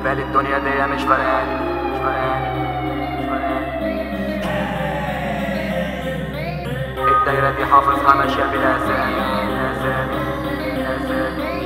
بالنسبة لي الدنيا دي مش فارقاني مش فارقاني مش فارقاني الدايرة دي حافظها ماشية بلا أسامي بلا أسامي بلا أسامي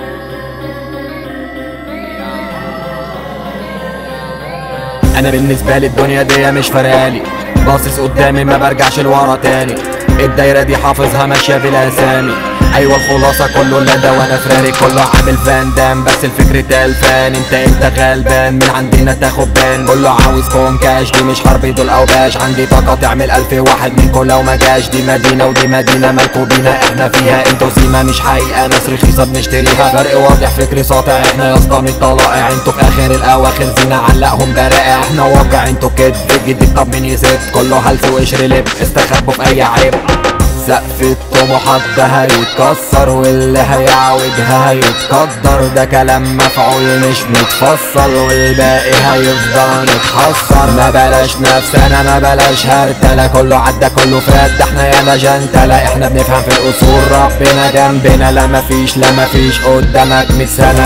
انا بالنسبه لي الدنيا دي مش فارقالي باصص قدامي ما برجعش لورا تاني الدايره دي حافظها ماشيه بلا اسامي ايوه الخلاصه كله لدى وانا فراري كله عامل فان دام بس الفكر تلفان انت انت غلبان من عندنا تاخد بان كله عاوز كون كاش دي مش حرب دول او باش عندي طاقه تعمل الف واحد منكم لو ما جاش دي مدينه ودي مدينه مالكوا بينا احنا فيها انتوا سيما مش حقيقه ناس رخيصه بنشتريها فرق واضح فكري ساطع احنا يا اسطى من طلائع انتوا في اخر الاواخر زينه علقهم برائع احنا واقع انتوا كدب جديد طب مين يسد كله هلس وقشر لب استخبوا في اي عيب سقف الطموحات ده هيتكسر واللي هيعوجها هيتقدر ده كلام مفعول مش متفصل والباقي هيفضل نتحسر ما بلاش نفسنا ما بلاش هرتلة كله عدى كله فات ده احنا ياما جنتلة احنا بنفهم في الاصول ربنا جنبنا لا مفيش لا مفيش قدامك مية سنة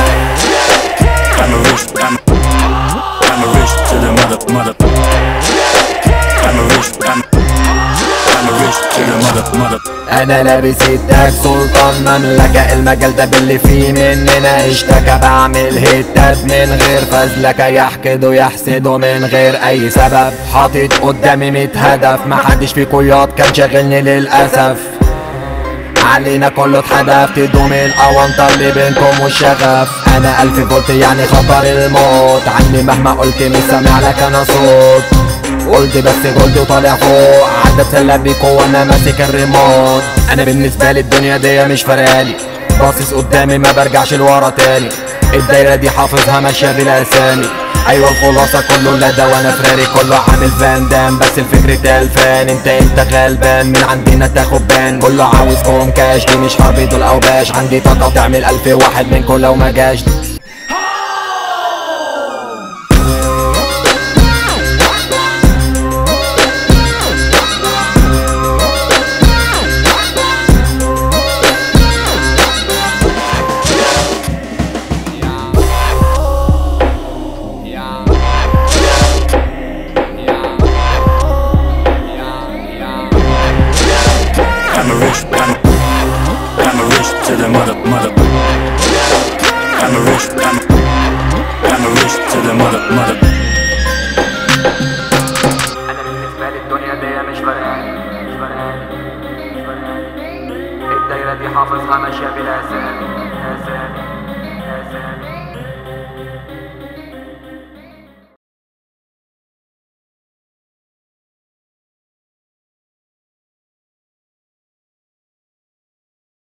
I'm a rich, I'm, I'm a rich to the mother, mother. I'm a rich, I'm, I'm a rich to the mother, mother. انا لابس التاج سلطان مملكة المجال ده باللي فيه مننا اشتكى بعمل هيتات من غير فزلكة يحقدوا يحسدوا من غير اي سبب حاطط قدامي ميت هدف محدش في قياد كان شاغلني للاسف علينا كله اتحدف تدوم الاونطة اللي بينكم والشغف انا الف فولت يعني خطر الموت عني مهما قلت مش سامع لك انا صوت قلت بس قلت وطالع فوق عدت سلة بيكو وانا ماسك الريموت انا بالنسبة لي الدنيا دي مش فارقالي باصص قدامي ما برجعش لورا تاني الدايرة دي حافظها ماشية بلا اسامي ايوه الخلاصة كله لدى وانا فراري كله عامل فان دام بس الفكر تلفان انت انت غلبان من عندنا تاخد بان كله عاوز كون كاش دي مش حرب دول او باش عندي طاقة تعمل الف واحد منكم لو ما جاش I'm a rich, I'm, I'm a rich to the mother, mother. I'm a rich, I'm, I'm a rich to the mother, mother. أنا بالنسبة لي الدنيا دي مش فارقاني مش فارقاني مش فارقاني الدايرة دي حافظها ماشية بلا أسامي بلا أسامي بلا أسامي